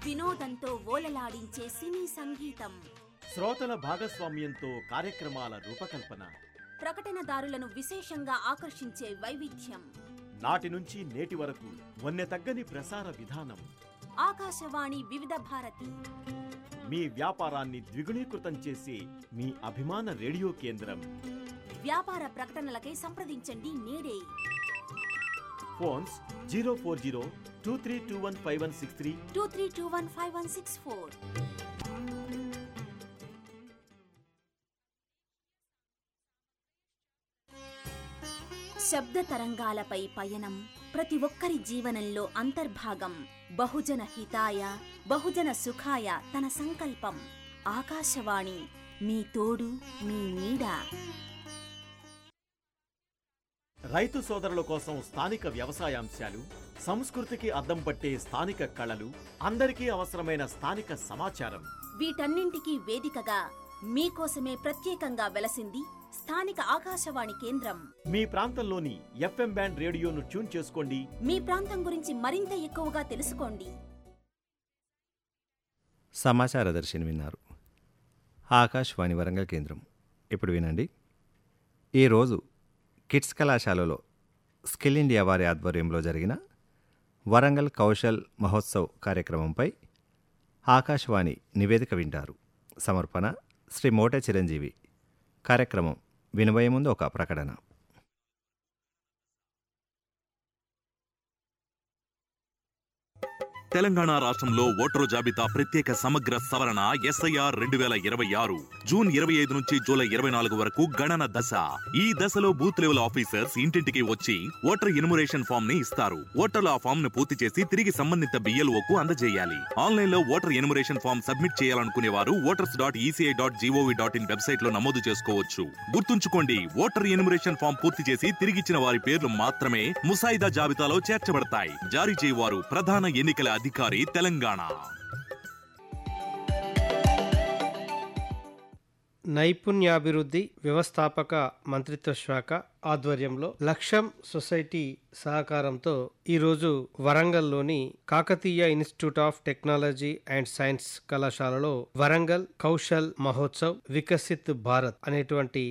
వినోదంతో ఓలలాడించే సినీ సంగీతం శ్రోతల భాగస్వామ్యంతో కార్యక్రమాల రూపకల్పన ప్రకటనదారులను విశేషంగా ఆకర్షించే వైవిధ్యం నాటి నుంచి నేటి వరకు వన్నె తగ్గని ప్రసార విధానం ఆకాశవాణి వివిధ భారతి మీ వ్యాపారాన్ని ద్విగుణీకృతం చేసే మీ అభిమాన రేడియో కేంద్రం వ్యాపార ప్రకటనలకై సంప్రదించండి నేడే phones zero four zero two three two one five one six three two three two one five one six four శబ్ద తరంగాలపై పయనం ప్రతి ఒక్కరి జీవనంలో అంతర్భాగం బహుజన హితాయ బహుజన సుఖాయ తన సంకల్పం ఆకాశవాణి మీ తోడు మీ నీడ రైతు సోదరుల కోసం స్థానిక వ్యవసాయాంశాలు సంస్కృతికి అద్దం పట్టే స్థానిక కళలు అందరికీ అవసరమైన స్థానిక సమాచారం వీటన్నింటికీ వేదికగా మీకోసమే ప్రత్యేకంగా వెలసింది స్థానిక ఆకాశవాణి కేంద్రం మీ ప్రాంతంలోని ఎఫ్ఎం బ్యాండ్ రేడియోను ట్యూన్ చేసుకోండి మీ ప్రాంతం గురించి మరింత ఎక్కువగా తెలుసుకోండి సమాచార దర్శిని విన్నారు ఆకాశవాణి వరంగల్ కేంద్రం ఇప్పుడు వినండి ఈరోజు కిడ్స్ కళాశాలలో స్కిల్ ఇండియా వారి ఆధ్వర్యంలో జరిగిన వరంగల్ కౌశల్ మహోత్సవ్ కార్యక్రమంపై ఆకాశవాణి నివేదిక వింటారు సమర్పణ శ్రీ మోట చిరంజీవి కార్యక్రమం వినబోయే ముందు ఒక ప్రకటన తెలంగాణ రాష్ట్రంలో ఓటరు జాబితా ప్రత్యేక సమగ్ర సవరణ ఎస్ఐఆర్ రెండు వేల ఇరవై ఆరు జూన్ ఇరవై ఐదు నుంచి జూలై ఇరవై నాలుగు వరకు గణన దశ ఈ దశలో బూత్ లెవెల్ ఆఫీసర్స్ ఇంటింటికి వచ్చి ఓటర్ ఎన్యుమరేషన్ ఫామ్ ని ఇస్తారు ఓటర్లు ఆ ఫామ్ ను పూర్తి చేసి తిరిగి సంబంధిత బిఎల్ఓకు అందజేయాలి ఆన్లైన్ లో ఓటర్ ఎన్యుమరేషన్ ఫామ్ సబ్మిట్ చేయాలనుకునే వారు voters dot ECI dot GOV dot in website లో నమోదు చేసుకోవచ్చు గుర్తుంచుకోండి ఓటర్ ఎన్యుమరేషన్ ఫామ్ పూర్తి చేసి తిరిగిచ్చిన వారి పేర్లు మాత్రమే ముసాయిదా జాబితాలో చేర్చబడతాయి జారీ చేయవారు ప్రధాన ఎన్నికల అధికారి తెలంగాణ నైపుణ్యాభివృద్ధి వ్యవస్థాపక మంత్రిత్వ శాఖ ఆధ్వర్యంలో లక్ష్యం సొసైటీ సహకారంతో ఈరోజు వరంగల్లోని Kakatiya Institute of Technology and Science కళాశాలలో వరంగల్ కౌశల్ మహోత్సవ్ వికసిత్ భారత్ అనేటువంటి